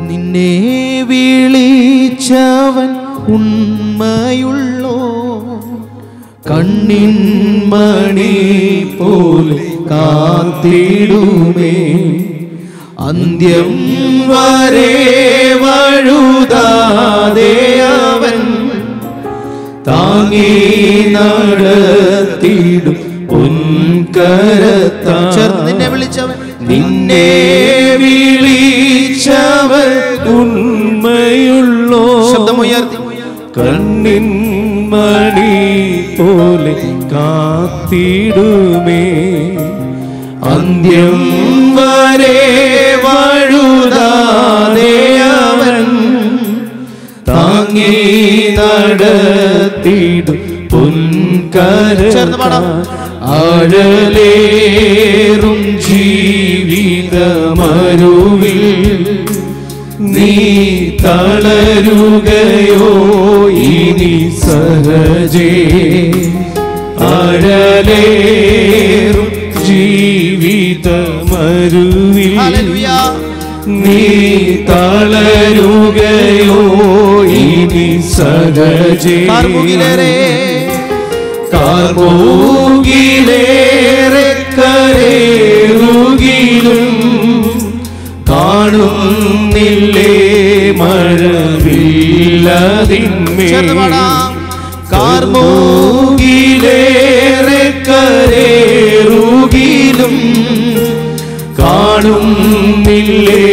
നിന്നെ വിളിച്ചവൻ ഉണ്മയുള്ളോ കണ്ണിൻ മണി പോലെ കാത്തിടുമേ അന്ത്യം വരെ വഴുതാതെ അവൻ താങ്ങി നടത്തിടും പൊൻകരത്താ ചേർന്ന് നിന്നെ വിളിച്ചവൻ നിന്നെ വിളിച്ചവർ ഉണ്മയുള്ളോ ശബ്ദമുയർത്തി കണ്ണിൻ മണി പോലെ കാത്തിടുമേ അന്ത്യം വരെ വഴുതാതെ അവൻ താങ്ങി നടത്തിടും ചേർന്ന് പാടാം. പൊൻകര ആഴലേറും ജീവിതമരുവിൽ നീ തളരുകയോ ഇനി സഹജേ ആഴലേറും ജീവിതമരുവിൽ ഹല്ലേലൂയ നീ തളരുകയോ ഇനി സഹജേ കാർമുകിലേറെ കാർമൂകിലേറെ കരേറുകിലും കാണുന്നില്ലേ മഴവില്ലതിന്മേ ചേർന്ന് പാടാം. കാർമൂകിലേറെ കരേറുകിലും കാണുന്നില്ലേ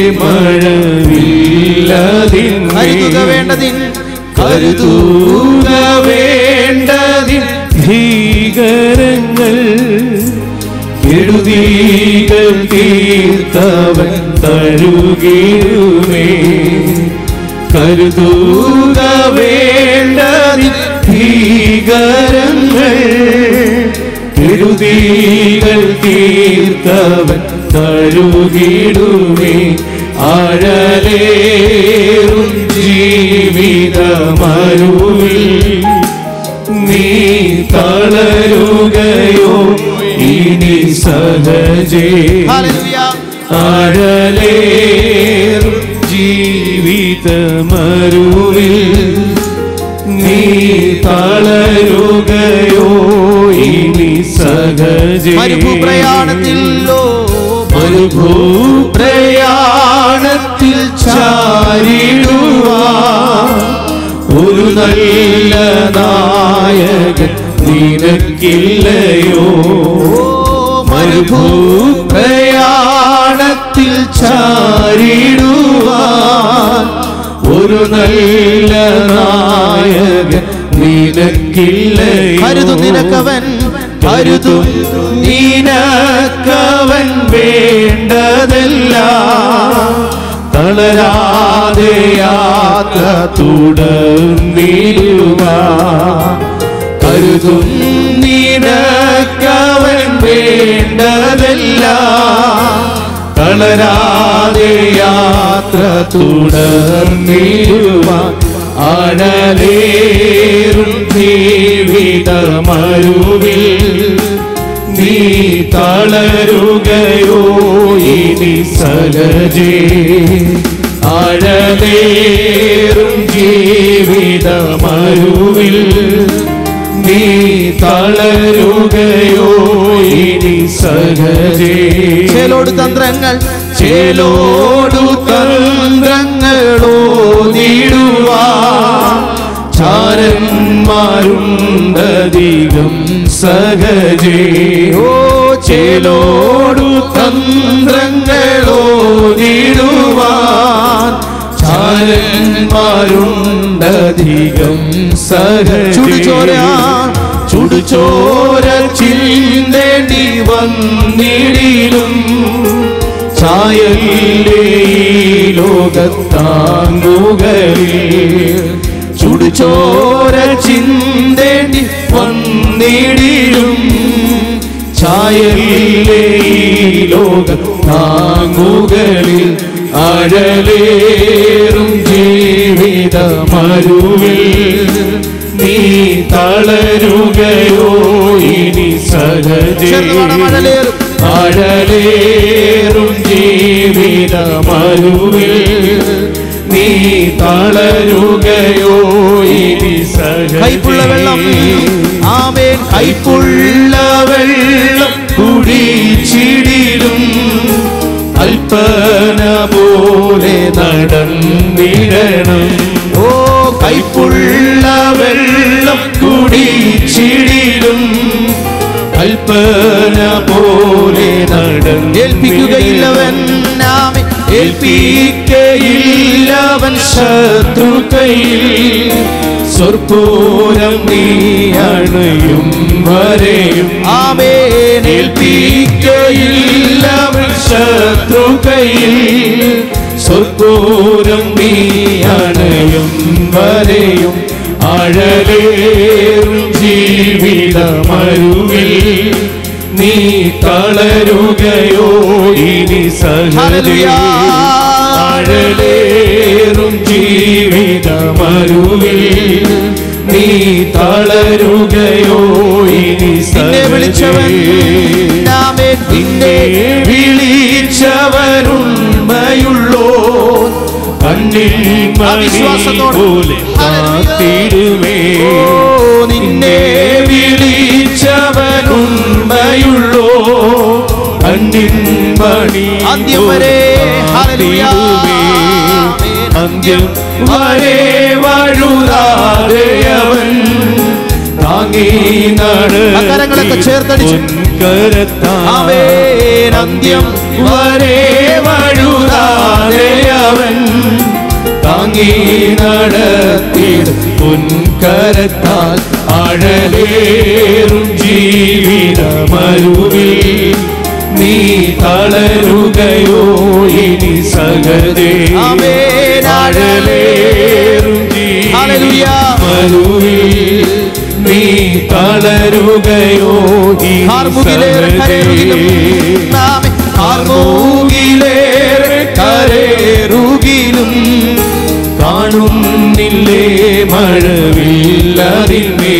മഴവില്ലതിന്മേ കരുതുക വേണ്ടതിൻ കരുതുക വേണ്ടതിൻ ഭീകരങ്ങൾ കെടുതികൾ തീർത്തവൻ തരുകിരുമേ കരുതുക വേണ്ടതിൻ ഭീകരങ്ങൾ കെടുതികൾ തീർത്തവൻ തരുകിടുമേ ആഴലേറും ജീവിതമരുവിൽ നീ തളരുകയോ ഇനി സഹജേ ഹല്ലേലൂയ ആഴലേറും ജീവിതമരുവിൽ നീ തളരുകയോ ഇനി സഹജേ മരുഭൂപ്രയാണത്തിൽ ഓ മരുഭൂപ്രയാണത്തിൽ ചാരിടുവാൻ ഒരു നല്ല നായകൻ നിനക്കില്ലയോ മരുഭൂപ്രയാണത്തിൽ ചാരിടുവാൻ ഒരു നല്ല നായകൻ നിനക്കില്ലയോ കരുതു നിനക്കവൻ കരുതും നിനക്കവൻ വേണ്ടതല്ല തളരാതെ യാത്ര തുടർന്നിടുക കരുതും നിനക്കവൻ വേണ്ടതല്ല തളരാതെ യാത്ര തുടർന്നിടുക അഴലേറും ജീവിതമരുവിൽ നീ തളരുകയോ ഇനി സഹജേ അഴലേറും ജീവിതമരുവിൽ നീ തളരുകയോ ഇനി സഹജേ ചേലോട് തന്ത്രങ്ങൾ ചേലോടു തന്ത്രങ്ങളോ നീടുവാ ചാരന്മാരുണ്ടധികം സഹജേ ഓ ചേലോടു തന്ത്രങ്ങളോ നീടുവാൻ ചാരന്മാരുണ്ടധികം സഹജേ ചുടുചോര ചുടുചോര ചിന്തേണ്ടി വന്നിടിലും ചായല്ലേ ഈ ലോകത്താങ്കുകളിൽ ചുടുചോര ചിന്തേണ്ടി വന്നിടിലും ചായല്ലേ ഈ ലോകത്താങ്കുകളിൽ അഴലേറും ജീവിതമരുവിൽ നീ തളരുകയോ ഇനി സഹജേ ചേർന്ന് പാടാം, അഴലേറും. അഴലേറും ജീവിതമരുവിൽ നീ തളരുകയോ ഇനി സഹജേ കൈപ്പുള്ള വെള്ളം ആമേൻ കൈപ്പുള്ള വെള്ളം കുടിച്ചിടിലും അൽപ്പന പോലെ നടന്നിടണം ഓ കൈപ്പുള്ള വെള്ളം കുടിച്ചിടിലും അൽപ്പന പോലെ നടന്നിടണം ഏൽപ്പിക്കുകയില്ലവൻ ആമേൻ ഏൽപ്പിക്കയില്ലവൻ ശത്രു കയ്യിൽ സ്വർപ്പൂരം നീ അണയും വരെയും ആമേൻ ഏൽപ്പിക്കയില്ലവൻ ശത്രു കയ്യിൽ സ്വർപ്പൂരം നീ അണയും വരെയും അഴലേറും ജീവിതമരുവിൽ നീ തളരുകയോ ഇനി സഹജേ ഹല്ലേലൂയ. അഴലേറും ജീവിതമരുവിൽ നീ തളരുകയോ ഇനി നിന്നെ വിളിച്ചവൻ സഹജേ ആമേൻ നിന്നെ വിളിച്ചവരുണ്മയുള്ളോ കണ്ണിൽ മണി അവിശ്വാസത്തോടെ. പോലെ കാത്തിരുമേ ഓ നിന്നെ നിന്നെ വിളിച്ചവനുണ്മയുള്ളോ കണ്ണിൻ മണി അന്ത്യം വരെ. ഹല്ലേലൂയ. കാത്തിരുമേ. അന്ത്യം വരെ വഴുതാതെ അവൻ താങ്ങി അക്കരങ്ങളൊക്കെ ചേർത്തടിച്ച്. ആമേൻ. അന്ത്യം വരെ വഴുതാതെ അവൻ താങ്ങി നടത്തിടും പൊൻകരത്താൽ അഴലേറും ജീവിതമരുവിൽ നീ തളരുകയോ ഇനി സകതേ ആമേൻ. അഴലേറും ഹല്ലേലൂയ. ജീവിതമരുവിൽ നീ തളരുകയോ ഇനി ഹാർമുകിലേറെ കരേറുകിലും സകതേ ആമേൻ ആർമൂകിലേറെ കരേറുകിലും കാണുന്നില്ലേ മഴവില്ലതിന്മേ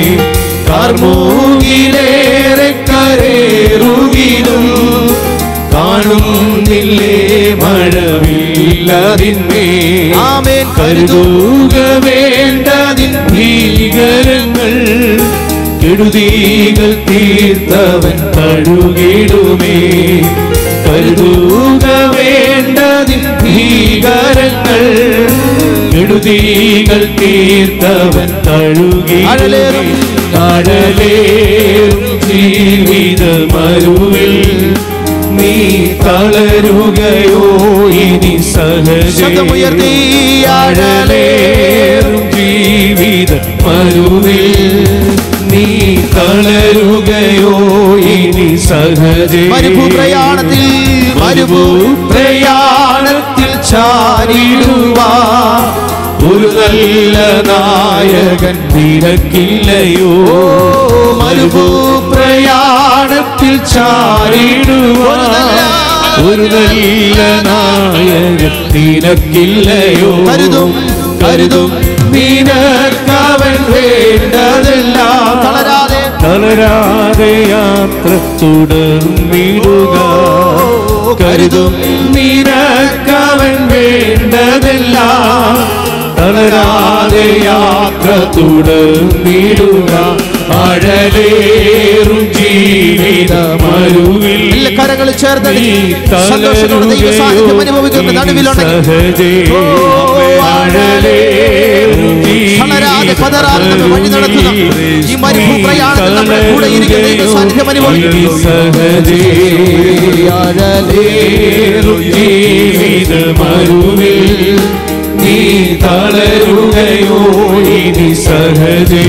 കാർമൂകിലേറെ കരേറുകിലും കാണുന്നില്ലേ മഴവില്ലതിന്മേ ആമേൻ കരുതുക വേണ്ടതിൻ ഭീകരങ്ങൾ കെടുതികൾ തീർത്തവൻ തഴുകിടുമേ കരുതുക വേണ്ടതിൻ ഭീകരങ്ങൾ കെടുതികൾ തീർത്തവൻ തഴുകി അഴലേറും അഴലേറും ജീവിതമരുവിൽ നീ തളരുകയോ ഇനി സഹജ ശബ്ദമുയർത്തി അഴലേറും ജീവിത മരുവിൽ നീ തളരുകയോ ഇനി സഹജേ മരുഭൂപ്രയാണത്തിൽ മരുഭൂ പ്രയാണത്തിൽ ചാരിടുവാ ഒരു നല്ല നായകൻ നിനക്കില്ലയോ മരുഭൂ പ്രയാണത്തിൽ ചാരിടുവാ ഒരു നല്ല നായകൻ നിനക്കില്ലയോ കരുതും, കരുതും നിനക്കവൻ വേണ്ടതെല്ലാം തളരാതെ തളരാതെ യാത്ര തുടർന്നിടുക കരുതും നിനക്കവൻ വേണ്ടതെല്ലാം തളരാതെ യാത്ര തുടർന്നിടുക അഴലേറും ജീവിതമരുവിൽ എല്ലാ കരങ്ങളിൽ ചേർത്തടി നീ സന്തോഷത്തോടെ ദൈവ സാന്നിധ്യം അനുഭവിക്കുന്ന നടുവിലുണ്ടെങ്കിൽ ഓ, തളരാതെ പതറാതെ നമ്മെ വഴി നടത്തുന്ന ഈ മരുഭൂ പ്രയാണത്തിൽ നമ്മുടെ കൂടെ ഇരിക്കുന്ന ദൈവ സാന്നിധ്യം അനുഭവിക്കുന്നു ജീവിതമരുവിൽ നീ തളരുകയോ ഇനി സഹജേ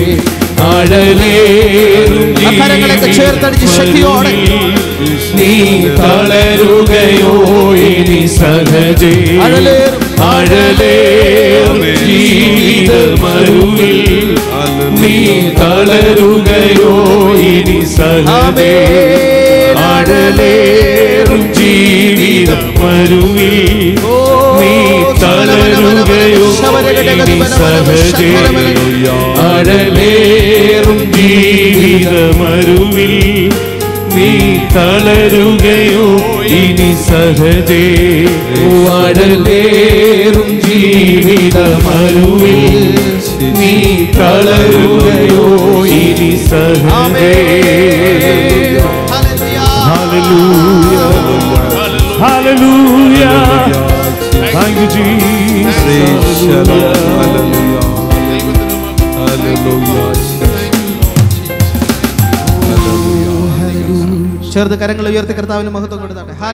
അഴലേറും അക്കരങ്ങളൊക്കെ ചേർത്തടിച്ച് ശക്തിയോടെ. നീ തളരുകയോ ഇനി സഹജേ അഴലേറും അഴലേറും ജീവിതമരുവിൽ നീ തളരുകയോ ഇനി സഹജേ അഴലേറും ജീവിതമരുവിൽ നീ തളരുകയോ ഇനി സഹജേ അഴലേറും ജീവിതമരുവിൽ നീ തളരുകയോ ഇനി സഹജേ വടലേറും ജീവിതമരുവിൽ നീ തളരുകയോ ഇനി സഹജേ Hallelujah. Hallelujah. Thank you, Jesus. Hallelujah. ചേർത്ത് കരങ്ങൾ ഉയർത്തി കർത്താവിന് മഹത്വം കൊടുത്താട്ടെ